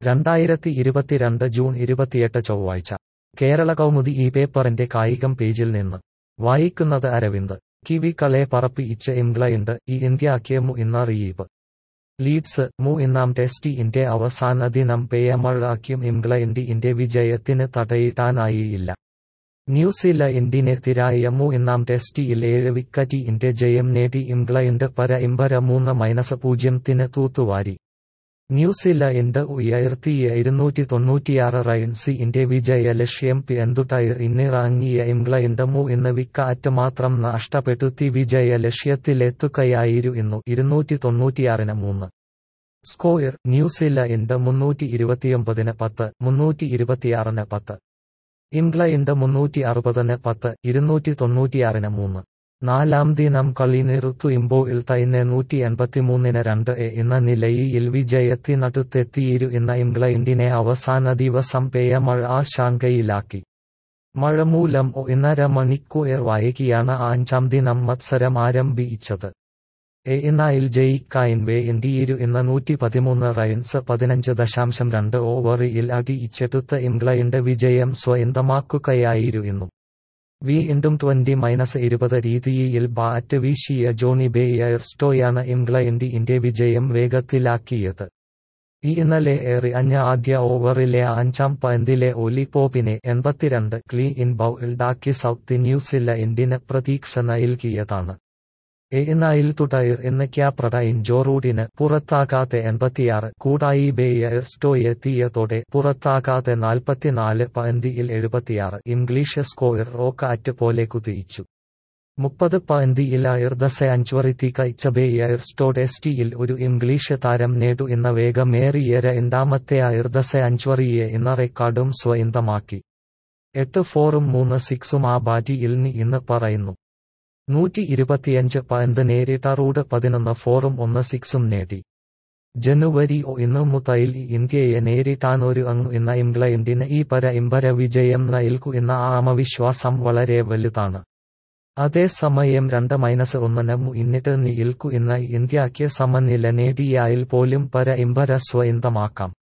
രണ്ടായിരത്തി ഇരുപത്തിരണ്ട് ജൂൺ ഇരുപത്തിയെട്ട് ചൊവ്വാഴ്ച കേരള കൗമുദി ഈ പേപ്പറിന്റെ കായികം പേജിൽ നിന്ന് വായിക്കുന്നത് അരവിന്ദ് കിവികളെ പറപ്പിച്ച് ഇംഗ്ലണ്ട് ഈ ഇന്ത്യക്ക് മു ഇന്ന റീപ്പ് ലീഡ്സ് മു ഇന്നാം ടെസ്റ്റ് ഇന്റെ അവസാന ദിനം പേയമഴാക്കും ഇംഗ്ലണ്ടിന്റെ വിജയത്തിന് തടയിടാനായില്ല ന്യൂസിലൻഡിനെതിരായ മു ഇന്നാം ടെസ്റ്റിൽ ഏഴ് വിക്കറ്റിന്റെ ജയം നേടി ഇംഗ്ലണ്ട് പര ഇമ്പര മൂന്ന് മൈനസ് പൂജ്യത്തിന് തൂത്തുവാരി ന്യൂസിലൻഡ് ഉയർത്തിയ ഇരുന്നൂറ്റി തൊണ്ണൂറ്റിയാറ് റൺസിന്റെ വിജയ ലക്ഷ്യം പിന്തുടർ ഇന്നിറങ്ങിയ ഇംഗ്ലണ്ട് മു ഇന്ന് വിക്കറ്റ് മാത്രം നഷ്ടപ്പെടുത്തി വിജയ ലക്ഷ്യത്തിലെത്തുകയായിരുന്നു ഇരുന്നൂറ്റി തൊണ്ണൂറ്റിയാറിന് മൂന്ന് സ്കോയർ ന്യൂസിലൻഡ് മുന്നൂറ്റി ഇരുപത്തിയൊമ്പതിന് പത്ത് മുന്നൂറ്റി ഇരുപത്തിയാറിന് പത്ത് ഇംഗ്ലണ്ട് മുന്നൂറ്റി അറുപതിന് പത്ത് ഇരുന്നൂറ്റി തൊണ്ണൂറ്റിയാറിന് മൂന്ന് നാലാം ദിനം കളി നിർത്തുമ്പോൾ തന്നെ നൂറ്റി എൺപത്തിമൂന്നിന് രണ്ട് എ എന്ന നിലയിൽ വിജയത്തിനടുത്തെത്തിയിരു എന്ന ഇംഗ്ലണ്ടിനെ അവസാന ദിവസം പേയമഴ ആശങ്കയിലാക്കി മഴ മൂലം ഒന്നര മണിക്കൂർ വൈകിയാണ് അഞ്ചാം ദിനം മത്സരം ആരംഭിച്ചത് എ എന്നയിൽ ജയിക്കാൻ വേണ്ടിയിരു എന്ന നൂറ്റി പതിമൂന്ന് റൺസ് പതിനഞ്ച് ദശാംശം രണ്ട് ഓവറിൽ അടിയിച്ചെടുത്ത ഇംഗ്ലണ്ട് വിജയം സ്വന്തമാക്കുകയായിരുന്നു വീണ്ടും ട്വന്റി മൈനസ് ഇരുപത് രീതിയിൽ ബാറ്റ് വീശിയ ജോണി ബെയർസ്റ്റോയാണ് ഇംഗ്ലണ്ടിന്റെ വിജയം വേഗത്തിലാക്കിയത് ഈ ഇന്നലെ എറിഞ്ഞ ആദ്യ ഓവറിലെ അഞ്ചാം പന്തിലെ ഒലിപോപ്പിനെ എൺപത്തിരണ്ട് ക്ലീൻ ബൗൾഡാക്കി സൗത്ത് ന്യൂസിലൻഡിന് പ്രതീക്ഷ നൽകിയതാണ് എനായിൽ തുടർ എന്ന ക്യാപ്രടൈൻ ജോറൂഡിന് പുറത്താകാതെ എൺപത്തിയാറ് കൂടായി ബേയർസ്റ്റോയെത്തിയതോടെ പുറത്താകാതെ നാൽപ്പത്തിനാല് പന്തിയിൽ എഴുപത്തിയാറ് ഇംഗ്ലീഷ് സ്കോർ റോക്കാറ്റ് പോലെ കുതിച്ചു മുപ്പത് പന്തിയിൽ അയർദസ അഞ്ചുവറിത്തി കഴിച്ച ബേയർസ്റ്റോ ടെസ്റ്റിയിൽ ഒരു ഇംഗ്ലീഷ് താരം നേടു എന്ന വേഗമേറിയ രണ്ടാമത്തെ അയർദസ അഞ്ചുവറിയെ എന്ന റെക്കോർഡും സ്വന്തമാക്കി എട്ട് ഫോറും മൂന്ന് സിക്സും ആ ബാറ്റിയിൽ ഇന്ന് പറയുന്നു നൂറ്റി ഇരുപത്തിയഞ്ച് പന്ത് നേരിട്ട റൂഡ് പതിനൊന്ന് ഫോറും ഒന്ന് സിക്സും നേടി ജനുവരി ഒന്ന് മുതൽ ഇന്ത്യയെ നേരിട്ടാൻ ഒരു അങ്ങ് എന്ന ഇംഗ്ലണ്ടിന് ഈ പര ഇമ്പര വിജയം നൽകു എന്ന ആത്മവിശ്വാസം വളരെ വലുതാണ് അതേസമയം രണ്ട് മൈനസ് ഒന്നിന് മുന്നിട്ട് നിൽക്കു എന്ന ഇന്ത്യക്ക് സമനില നേടിയാൽ പോലും പര ഇമ്പര സ്വന്തമാക്കാം